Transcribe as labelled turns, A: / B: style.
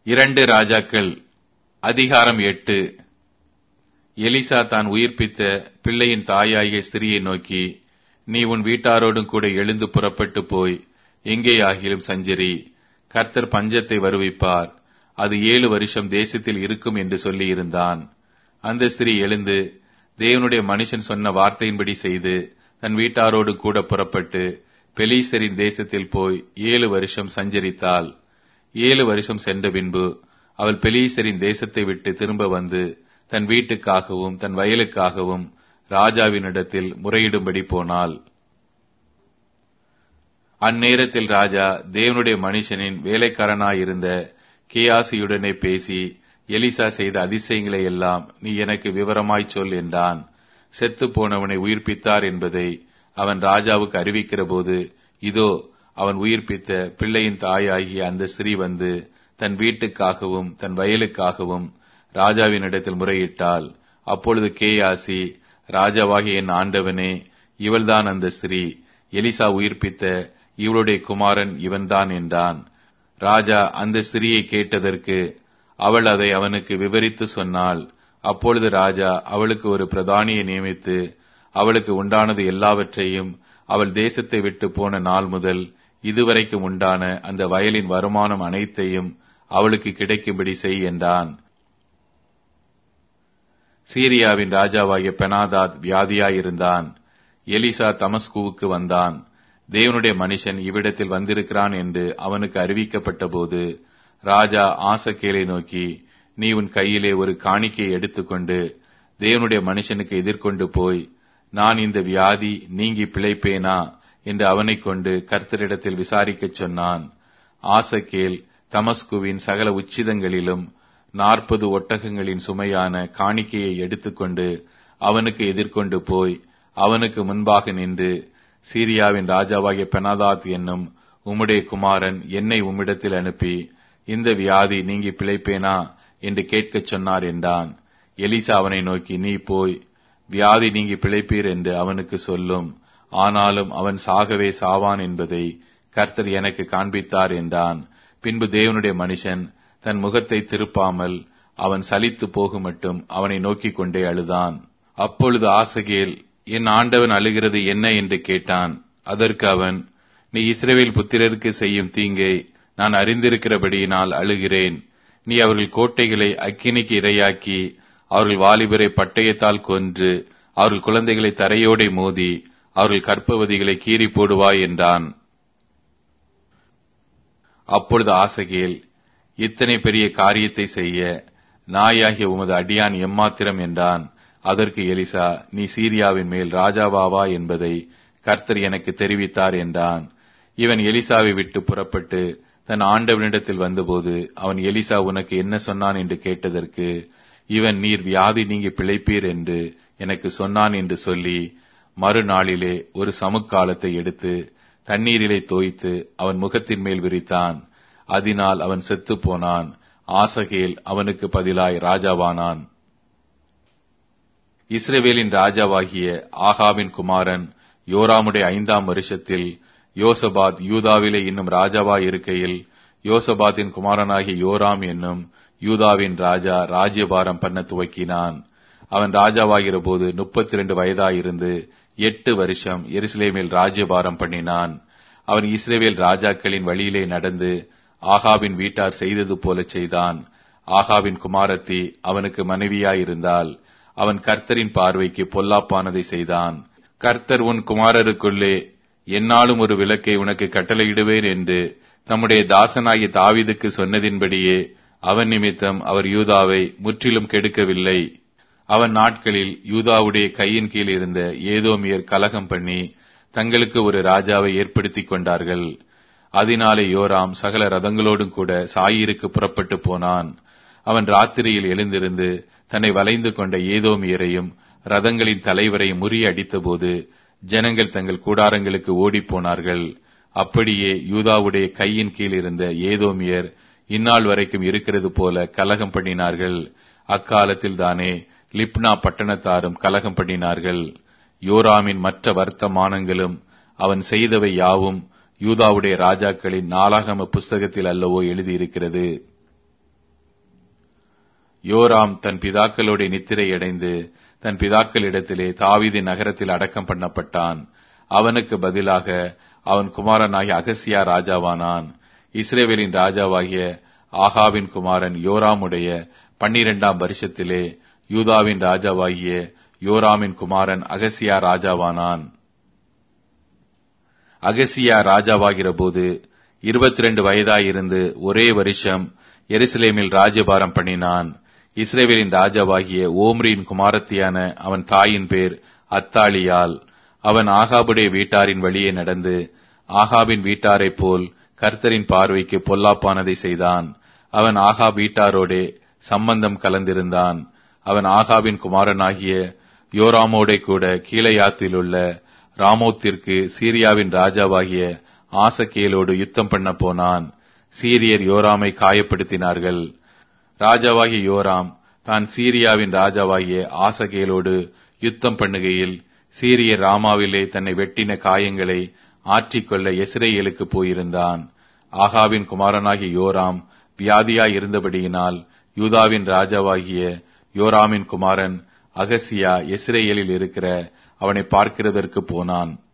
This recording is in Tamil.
A: இரண்டு ராஜாக்கள் அதிகாரம் எட்டு எலிசா தான் உயிர்ப்பித்த பிள்ளையின் தாயாகிய ஸ்திரியை நோக்கி நீ உன் வீட்டாரோடும் கூட எழுந்து புறப்பட்டு போய் எங்கேயாகிலும் சஞ்சரி கர்த்தர் பஞ்சத்தை வருவிப்பார் அது ஏழு வருஷம் தேசத்தில் இருக்கும் என்று சொல்லியிருந்தான் அந்த ஸ்திரீ எழுந்து தேவனுடைய மனுஷன் சொன்ன வார்த்தையின்படி செய்து தன் வீட்டாரோடு கூட புறப்பட்டு பெலீசரின் தேசத்தில் போய் ஏழு வருஷம் சஞ்சரித்தாள் ஏழு வருஷம் சென்ற பின்பு அவள் பெலீசரின் தேசத்தை விட்டு திரும்ப வந்து தன் வீட்டுக்காகவும் தன் வயலுக்காகவும் ராஜாவினிடத்தில் முறையிடும்படி போனாள் அந்நேரத்தில் ராஜா தேவனுடைய மனுஷனின் வேலைக்காரனாயிருந்த கேயாசியுடனே பேசி எலிசா செய்த அதிசயங்களை எல்லாம் நீ எனக்கு விவரமாய்ச் சொல் என்றான் செத்து போனவனை உயிர்ப்பித்தார் என்பதை அவன் ராஜாவுக்கு அறிவிக்கிற போது இதோ அவன் உயிர்ப்பித்த பிள்ளையின் தாயாகிய அந்த ஸ்திரீ வந்து தன் வீட்டுக்காகவும் தன் வயலுக்காகவும் ராஜாவினிடத்தில் முறையிட்டாள் அப்பொழுது கேயாசி ராஜாவாகிய என் ஆண்டவனே இவள்தான் அந்த ஸ்திரீ எலிசா உயிர்ப்பித்த இவளுடைய குமாரன் இவன்தான் என்றான் ராஜா அந்த ஸ்திரீயை கேட்டதற்கு அவள் அதை அவனுக்கு விவரித்து சொன்னாள் அப்பொழுது ராஜா அவளுக்கு ஒரு பிரதானியை நியமித்து அவளுக்கு உண்டானது எல்லாவற்றையும் அவள் தேசத்தை விட்டு போன நாள் முதல் இதுவரைக்கும் உண்டான அந்த வயலின் வருமானம் அனைத்தையும் அவளுக்கு கிடைக்கும்படி செய் என்றான் சீரியாவின் ராஜாவாகிய பெனாதாத் வியாதியாயிருந்தான் எலிசா தமஸ்குவுக்கு வந்தான் தேவனுடைய மனுஷன் இவ்விடத்தில் வந்திருக்கிறான் என்று அவனுக்கு அறிவிக்கப்பட்ட போது ராஜா ஆசக்கேலை நோக்கி நீ உன் கையிலே ஒரு காணிக்கையை எடுத்துக்கொண்டு தேவனுடைய மனுஷனுக்கு எதிர்கொண்டு போய் நான் இந்த வியாதி நீங்கி பிழைப்பேனா என்று அவனைக் கொண்டு கர்த்தரிடத்தில் விசாரிக்கச் சொன்னான் ஆசக்கேல் தமஸ்குவின் சகல உச்சிதங்களிலும் நாற்பது ஒட்டகங்களின் சுமையான காணிக்கையை எடுத்துக்கொண்டு அவனுக்கு எதிர்கொண்டு போய் அவனுக்கு முன்பாக நின்று சீரியாவின் ராஜாவாகிய பெனாதாத் என்னும் உம்முடைய குமாரன் என்னை உம்மிடத்தில் அனுப்பி இந்த வியாதி நீங்கி பிழைப்பேனா என்று கேட்கச் சொன்னார் என்றான் எலிசா அவனை நோக்கி நீ போய் வியாதி நீங்கி பிழைப்பீர் என்று அவனுக்கு சொல்லும் ஆனாலும் அவன் சாகவே சாவான் என்பதை கர்த்தர் எனக்கு காண்பித்தார் என்றான் பின்பு தேவனுடைய மனுஷன் தன் முகத்தை திருப்பாமல் அவன் சலித்து போகும் மட்டும் அவனை நோக்கிக் கொண்டே அழுதான் அப்பொழுது ஆசகேல் என் ஆண்டவன் அழுகிறது என்ன என்று கேட்டான் அதற்கு அவன் நீ இஸ்ரேவேல் புத்திரருக்கு செய்யும் தீங்கை நான் அறிந்திருக்கிறபடியினால் அழுகிறேன் நீ அவர்கள் கோட்டைகளை அக்கினிக்கு இரையாக்கி அவர்கள் வாலிபரை பட்டயத்தால் கொன்று அவர்கள் குழந்தைகளை தரையோடே மோதி அவர்கள் கற்பவதிகளை கீறி போடுவாய் என்றான் அப்பொழுது ஆசகேல் இத்தனை பெரிய காரியத்தை செய்ய நாயாகிய உமது அடியான் எம்மாத்திரம் என்றான் அதற்கு எலிசா நீ சீரியாவின் மேல் ராஜாவாவா என்பதை கர்த்தர் எனக்கு தெரிவித்தார் என்றான் இவன் எலிசாவை விட்டு புறப்பட்டு தன் ஆண்டவனிடத்தில் வந்தபோது அவன் எலிசா உனக்கு என்ன சொன்னான் என்று கேட்டதற்கு இவன் நீர் வியாதி நீங்கி பிழைப்பீர் என்று எனக்கு சொன்னான் என்று சொல்லி மறுநாளிலே ஒரு சமுக்காலத்தை எடுத்து தண்ணீரிலே தோய்த்து அவன் முகத்தின் மேல் விரித்தான் அதனால் அவன் செத்து போனான் ஆசகேல் அவனுக்கு பதிலாய் ராஜாவானான் இஸ்ரேவேலின் ராஜாவாகிய ஆகாவின் குமாரன் யோராமுடைய ஐந்தாம் வருஷத்தில் யோசபாத் யூதாவிலே இன்னும் ராஜாவாய் இருக்கையில் யோசபாத்தின் குமாரனாகிய யோராம் என்னும் யூதாவின் ராஜா ராஜ்யபாரம் பண்ண துவக்கினான் அவன் ராஜாவாகிற போது முப்பத்தி இரண்டு வயதாயிருந்து எட்டு வருஷம் எருசலேமில் ராஜ்யபாரம் பண்ணினான் அவன் இஸ்ரேவேல் ராஜாக்களின் வழியிலே நடந்து ஆகாவின் வீட்டார் செய்தது போல செய்தான் ஆகாவின் குமாரத்தி அவனுக்கு மனைவியாயிருந்தால் அவன் கர்த்தரின் பார்வைக்கு பொல்லாப்பானதை செய்தான் கர்த்தர் உன் குமாரருக்குள்ளே என்னாலும் ஒரு விளக்கை உனக்கு கட்டளையிடுவேன் என்று தம்முடைய தாசனாகிய தாவீதுக்கு சொன்னதின்படியே அவன் நிமித்தம் அவர் யூதாவை முற்றிலும் கெடுக்கவில்லை அவன் நாட்களில் யூதாவுடைய கையின் கீழ் இருந்த ஏதோமியர் கலகம் பண்ணி தங்களுக்கு ஒரு ராஜாவை ஏற்படுத்திக் கொண்டார்கள் அதனாலே யோராம் சகல ரதங்களோடும் கூட சாயிருக்கு புறப்பட்டு போனான் அவன் ராத்திரியில் எழுந்திருந்து தன்னை வளைந்து கொண்ட ஏதோமியரையும் ரதங்களின் தலைவரையும் முறியடித்தபோது ஜனங்கள் தங்கள் கூடாரங்களுக்கு ஓடிப்போனார்கள் அப்படியே யூதாவுடைய கையின் கீழ் இருந்த ஏதோமியர் இந்நாள் வரைக்கும் இருக்கிறது போல கலகம் பண்ணினார்கள் அக்காலத்தில் தானே லிப்னா பட்டணத்தாரும் கலகம் பண்ணினார்கள் யோராமின் மற்ற வர்த்தமானங்களும் அவன் செய்தவை யாவும் யூதாவுடைய ராஜாக்களின் நாளாகம புஸ்தகத்தில் அல்லவோ எழுதியிருக்கிறது யோராம் தன் பிதாக்களோட நித்திரையடைந்து தன் பிதாக்களிடத்திலே தாவீதி நகரத்தில் அடக்கம் பண்ணப்பட்டான் அவனுக்கு பதிலாக அவன் குமாரனாகிய அகசியா ராஜாவானான் இஸ்ரேவேலின் ராஜாவாகிய ஆகாவின் குமாரன் யோராமுடைய பன்னிரெண்டாம் வருஷத்திலே யூதாவின் ராஜாவாகிய யோராமின் குமாரன் அகசியா ராஜாவானான் அகசியா ராஜாவாகிற போது இருபத்தி ரெண்டு வயதாயிருந்து ஒரே வருஷம் எருசலேமில் ராஜபாரம் பண்ணினான் இஸ்ரேவேலின் ராஜாவாகிய ஓம்ரியின் குமாரத்தியான அவன் தாயின் பேர் அத்தாலியால் அவன் ஆகாபுடைய வீட்டாரின் வழியே நடந்து ஆகாபின் வீட்டாரைப் போல் கர்த்தரின் பார்வைக்கு பொல்லாப்பானதை செய்தான் அவன் ஆகா வீட்டாரோடே சம்பந்தம் கலந்திருந்தான் அவன் ஆகாபின் குமாரனாகிய யோராமோடே கூட கீழையாத்திலுள்ள ராமோத்திற்கு சீரியாவின் ராஜாவாகிய ஆசகேலோடு யுத்தம் பண்ண போனான் சீரியர் யோராமை காயப்படுத்தினார்கள் ராஜாவாகிய யோராம் தான் சீரியாவின் ராஜாவாகிய ஆசகேலோடு யுத்தம் பண்ணுகையில் சீரியர் ராமாவிலே தன்னை வெட்டின காயங்களை ஆற்றிக்கொள்ள எஸ்ரேலுக்கு போயிருந்தான் ஆகாவின் குமாரனாகிய யோராம் வியாதியாய் இருந்தபடியினால் யூதாவின் ராஜாவாகிய யோராமின் குமாரன் அகசியா எஸ்ரேலில் இருக்கிற அவனை பார்க்கிறதற்கு போனான்